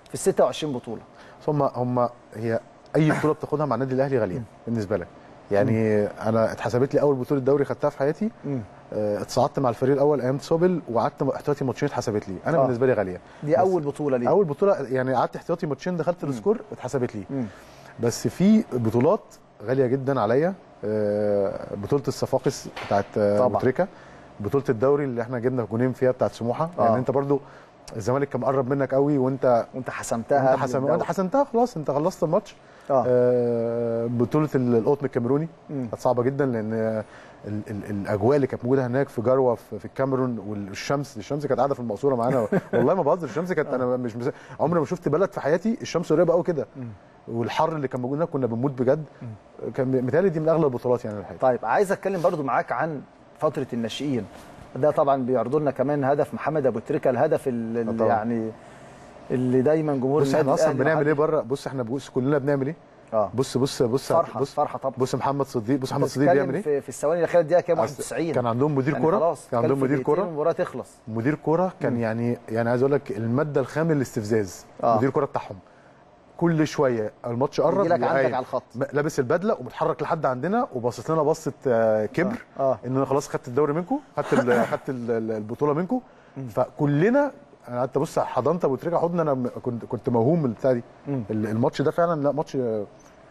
في ال 26 بطوله هم هم هي اي بطوله بتاخدها مع النادي الاهلي غاليه بالنسبه لك يعني انا اتحسبت لي اول بطوله دوري خدتها في حياتي مم. آه، اتصعدت مع الفريق الاول ايام صوبل وقعدت احتياطي ماتشين اتحسبت لي انا آه. بالنسبه لي غاليه دي بس اول بطوله ليه اول بطوله يعني قعدت احتياطي ماتشين دخلت السكور اتحسبت لي مم. بس في بطولات غاليه جدا عليا آه، بطوله الصفاقس بتاعت آه، طبعا. أبو تريكه بطوله الدوري اللي احنا جبنا جونين فيها بتاعت سموحه آه. يعني انت برضو الزمالك كان مقرب منك قوي وانت وانت حسمتها انت قبل حسن الدوري. وانت حسنتها خلاص انت خلصت الماتش اه آه، بطوله ال- القطن الكاميروني مم. كانت صعبه جدا لان ال ال الاجواء اللي كانت موجوده هناك في جروه في, في الكاميرون والشمس الشمس كانت قاعده في المقصوره معانا والله ما بهزر الشمس كانت انا مش مس... عمري ما شفت بلد في حياتي الشمس قريبه قوي كده والحر اللي كان موجود هناك كنا بنموت بجد كان متهيألي دي من اغلى البطولات يعني الحقيقه طيب عايز اتكلم برضو معاك عن فتره الناشئين ده طبعا بيعرضوا لنا كمان هدف محمد ابو تريكه الهدف اللي اللي طبعا. يعني اللي دايما جمهور بص احنا النادي اصلا الأهلي بنعمل ايه وحد- بره بص احنا بص كلنا بنعمل ايه اه بص بص بص فرحه بص فرحه طبعا بص محمد صديق بص محمد صديق بتتكلم بيعمل ايه في, في الثواني الاخيره الدقيقه كام 91 كان عندهم مدير يعني كوره خلاص كان عندهم في مدير دقيقتين كوره المباراه تخلص مدير كوره كان يعني يعني عايز اقول لك الماده الخام للاستفزاز آه. مدير كوره بتاعهم كل شويه الماتش قرب يجي لك يقوم عندك قايم. على الخط م- لابس البدله ومتحرك لحد عندنا وباصص لنا بصه آه، كبر آه. آه. ان انا خلاص خدت الدوري منكم خدت ال- خدت ال- ال- البطوله منكم فكلنا انا قعدت ابص حضنت ابو تريكه حضن انا م- كنت كنت موهوم من البتاع دي مم. ال- الماتش ده فعلا لا ماتش آه،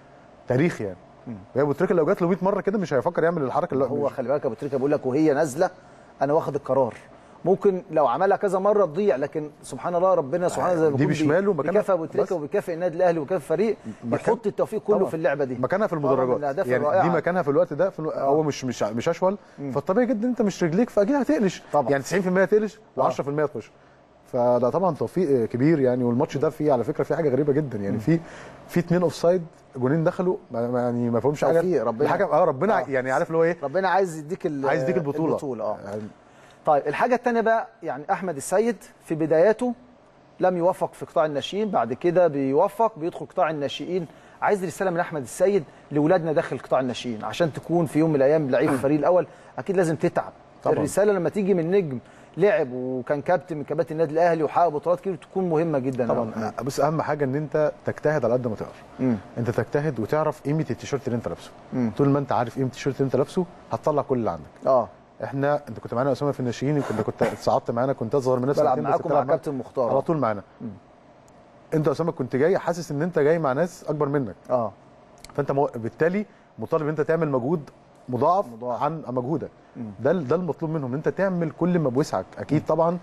تاريخي يعني يا ابو تريكه لو جات له 100 مره كده مش هيفكر يعمل الحركه اللي هو مش- خلي بالك ابو تريكه بيقول لك وهي نازله انا واخد القرار ممكن لو عملها كذا مره تضيع لكن سبحان الله ربنا سبحانه زي ما دي بيقول بشماله مكانها- بيكافئ ابو بس. تريكه وبيكافئ النادي الاهلي وبيكافئ الفريق مكان- يحط التوفيق كله طبعا. في اللعبه دي مكانها في طبعاً من المدرجات الأهداف يعني الرائعة. دي مكانها في الوقت ده في الو... هو مش مش مش اشول فالطبيعي جدا انت مش رجليك فاكيد هتقلش طبعاً. يعني 90% هتقلش آه. و10% تخش فده طبعا توفيق كبير يعني والماتش ده فيه على فكره فيه حاجه غريبه جدا يعني في في اثنين اوف سايد جونين دخلوا ما- ما- يعني ما فيهمش حاجه توفيق، ربنا- الحاجه اه ربنا آه. يعني عارف اللي هو ايه ربنا عايز يديك ال- عايز يديك البطوله البطوله اه يعني طيب الحاجه الثانيه بقى يعني احمد السيد في بداياته لم يوفق في قطاع الناشئين بعد كده بيوفق بيدخل قطاع الناشئين عايز رساله من احمد السيد لاولادنا داخل قطاع الناشئين عشان تكون في يوم من الايام لعيب الفريق الاول اكيد لازم تتعب طبعاً. الرساله لما تيجي من نجم لعب وكان كابتن من كباتن النادي الاهلي وحقق بطولات كتير تكون مهمه جدا طبعا بس اهم حاجه ان انت تجتهد على قد ما تقدر مم. انت تجتهد وتعرف قيمه التيشيرت اللي انت لابسه مم. طول ما انت عارف قيمه التيشيرت اللي انت لابسه هتطلع كل اللي عندك اه احنا انت كنت معانا يا اسامه في الناشئين كنت كنت اتصعدت معانا كنت اصغر من ناس بلعب سنتين بس معاكم مع بتلعب معانا. كابتن مختار على طول معانا انت يا اسامه كنت جاي حاسس ان انت جاي مع ناس اكبر منك اه فانت مو... بالتالي مطالب ان انت تعمل مجهود مضاعف, مضاعف. عن مجهودك ده ال- ده المطلوب منهم ان انت تعمل كل ما بوسعك اكيد طبعا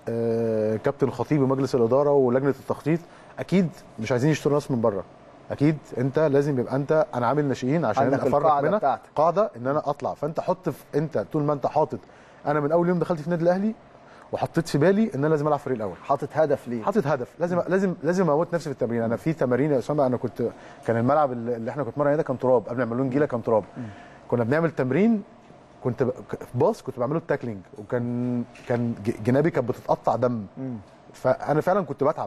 آه كابتن الخطيب ومجلس الاداره ولجنه التخطيط اكيد مش عايزين يشتروا ناس من بره اكيد انت لازم يبقى انت انا عامل ناشئين عشان عندك افرق القاعدة منها بتاعتك. قاعده ان انا اطلع فانت حط في انت طول ما انت حاطط انا من اول يوم دخلت في النادي الاهلي وحطيت في بالي ان انا لازم العب فريق الاول حاطط هدف ليه حاطط هدف لازم لازم لازم اموت نفسي في التمرين انا في تمارين يا اسامه انا كنت كان الملعب اللي اللي احنا كنا بنتمرن عليه ده كان تراب قبل ما يعملوا نجيله كان تراب كنا بنعمل تمرين كنت ب... ك- في باص كنت بعمله التاكلينج وكان كان ج- جنابي كانت بتتقطع دم مم. فانا فعلا كنت بتعب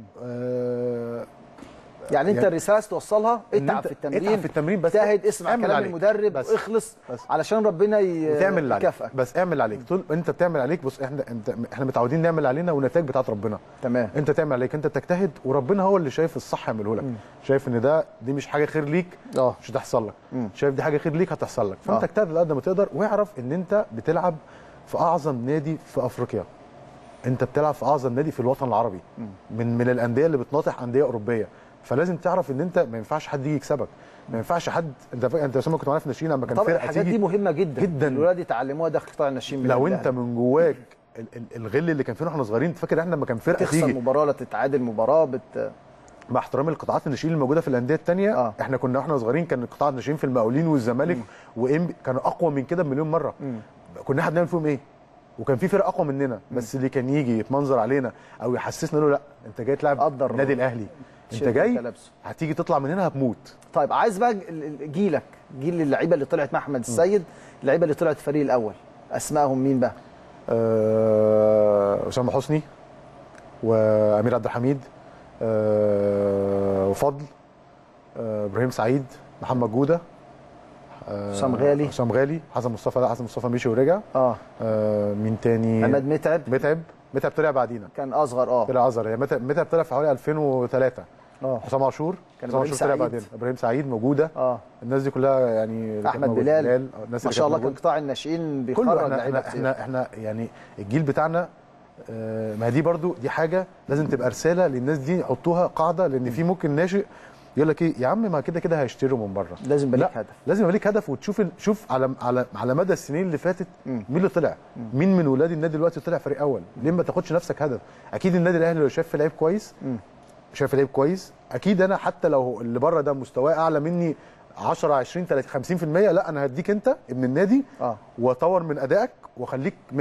آه يعني انت يعني- الرساله عايز توصلها إن اتعب أنت في التمرين اتعب في التمرين بس اجتهد اسمع اعمل كلام عليك. المدرب بس. واخلص بس. علشان ربنا ي- وتعمل اللي عليك يكافئك بس اعمل اللي عليك طول انت بتعمل عليك بص احنا انت احنا متعودين نعمل علينا والنتائج بتاعت ربنا تمام انت تعمل عليك انت تجتهد وربنا هو اللي شايف الصح يعمله لك شايف ان ده دي مش حاجه خير ليك اه مش هتحصل لك مم. شايف دي حاجه خير ليك هتحصل لك فانت آه. اجتهد على قد ما تقدر واعرف ان انت بتلعب في اعظم نادي في افريقيا انت بتلعب في اعظم نادي في الوطن العربي من من الانديه اللي بتناطح انديه اوروبيه فلازم تعرف ان انت ما ينفعش حد يجي يكسبك ما ينفعش حد انت فا... انت يا اسامه كنت معانا في الناشئين لما كان طبعا فرقه الحاجات دي تيجي مهمه جدا جداً. الولاد يتعلموها داخل قطاع الناشئين من لو الأهلي. انت من جواك ال- ال- الغل اللي كان فينا واحنا صغيرين فاكر احنا لما كان فرقه تخسر تيجي مباراه لا تتعادل مباراه بت... مع احترامي للقطاعات الناشئين الموجوده في الانديه الثانيه آه. احنا كنا واحنا صغيرين كان قطاع الناشئين في المقاولين والزمالك وام كانوا اقوى من كده بمليون مره كنا احنا بنعمل فيهم ايه وكان في فرق اقوى مننا بس اللي كان يجي يتمنظر علينا او يحسسنا له لا انت جاي تلعب قدر النادي الاهلي انت التيشيرت جاي اللي لابسه. هتيجي تطلع من هنا هتموت طيب عايز بقى ال- ال- جيلك جيل اللعيبه اللي طلعت مع احمد السيد اللعيبه اللي طلعت الفريق الاول اسمائهم مين بقى آه، اسامه حسني وامير عبد الحميد آه، وفضل آه، ابراهيم سعيد محمد جوده آه، حسام غالي. حسام غالي حسن مصطفى لا حسن مصطفى مشي ورجع اه آه، مين تاني عماد متعب متعب متعب طلع بعدينا كان اصغر اه طلع ازهر يعني متعب متعب طلع في حوالي 2003 اه حسام عاشور كان حسام إبراهيم عاشور طلع سعيد. بعدين ابراهيم سعيد موجوده اه الناس دي كلها يعني اللي كانت احمد موجودة. بلال آه، الناس ما اللي شاء الله كانت كان موجودة. قطاع الناشئين كله بيخرج احنا لعيبه احنا, كتير احنا احنا يعني الجيل بتاعنا آه، ما دي برضو دي حاجه لازم تبقى رساله للناس دي يحطوها قاعده لان في ممكن ناشئ يقول لك ايه يا عم ما كده كده هيشتروا من بره لازم يبقى لا لك هدف لازم يبقى ليك هدف وتشوف ال- شوف على على على مدى السنين اللي فاتت مم. مين اللي طلع مين من ولاد النادي دلوقتي طلع فريق اول ليه ما تاخدش نفسك هدف اكيد النادي الاهلي لو شاف في لعيب كويس مم. شايف لعيب كويس اكيد انا حتى لو اللي بره ده مستواه اعلى مني 10 20 30 50% لا انا هديك انت ابن النادي اه واطور من ادائك واخليك 100%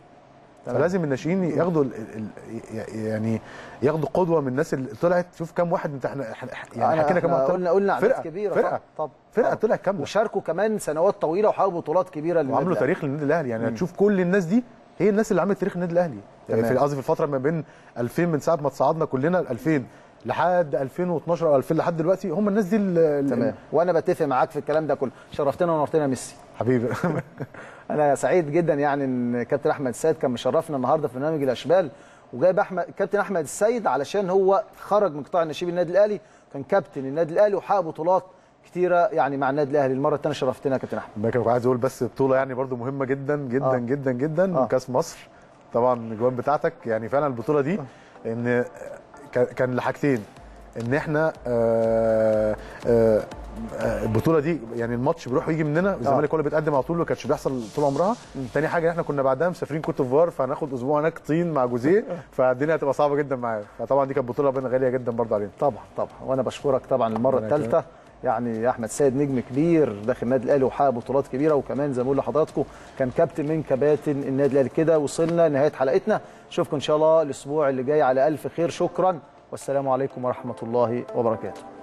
فلازم الناشئين ياخدوا ال ال يعني ياخدوا قدوه من الناس اللي طلعت شوف كام واحد انت احنا إحنا- يعني أنا حكينا كام إحنا واحد طلع. قلنا قلنا اعداد فرقه كبيره فرقه طب فرقه طلعت كامله وشاركوا كمان سنوات طويله وحققوا بطولات كبيره للنادي وعملوا الأهلي. تاريخ للنادي الاهلي يعني هتشوف كل الناس دي هي الناس اللي عملت تاريخ النادي الاهلي يعني تمام. في قصدي في الفتره ما بين 2000 من ساعه ما تصعدنا كلنا ل 2000 لحد 2012 او 2000 لحد دلوقتي هم الناس دي ال- تمام وانا بتفق معاك في الكلام ده كله شرفتنا ونورتنا يا ميسي حبيبي انا سعيد جدا يعني ان كابتن احمد السيد كان مشرفنا النهارده في برنامج الاشبال وجايب احمد كابتن احمد السيد علشان هو خرج من قطاع الناشئين النادي الاهلي كان كابتن النادي الاهلي وحقق بطولات كتيره يعني مع النادي الاهلي المره الثانيه شرفتنا يا كابتن احمد ما كان عايز اقول بس بطوله يعني برضو مهمه جدا جدا آه. جدا جدا آه. كاس مصر طبعا الاجوان بتاعتك يعني فعلا البطوله دي ان كان- كان لحاجتين ان احنا آه، آه، آه، البطوله دي يعني الماتش بيروح ويجي مننا والزمالك هو اللي بيتقدم على طول ما كانش بيحصل طول عمرها تاني حاجه احنا كنا بعدها مسافرين كوت ديفوار فهناخد اسبوع هناك طين مع جوزيه فالدنيا هتبقى صعبه جدا معاه فطبعا دي كانت بطوله بين غاليه جدا برضه علينا طبعا طبعا وانا بشكرك طبعا المره ربنا الثالثه يعني يا احمد سيد نجم كبير داخل النادي الاهلي وحقق بطولات كبيره وكمان زي ما بقول لحضراتكم كان كابتن من كباتن النادي الاهلي كده وصلنا لنهايه حلقتنا اشوفكم ان شاء الله الاسبوع اللي جاي على الف خير شكرا والسلام عليكم ورحمه الله وبركاته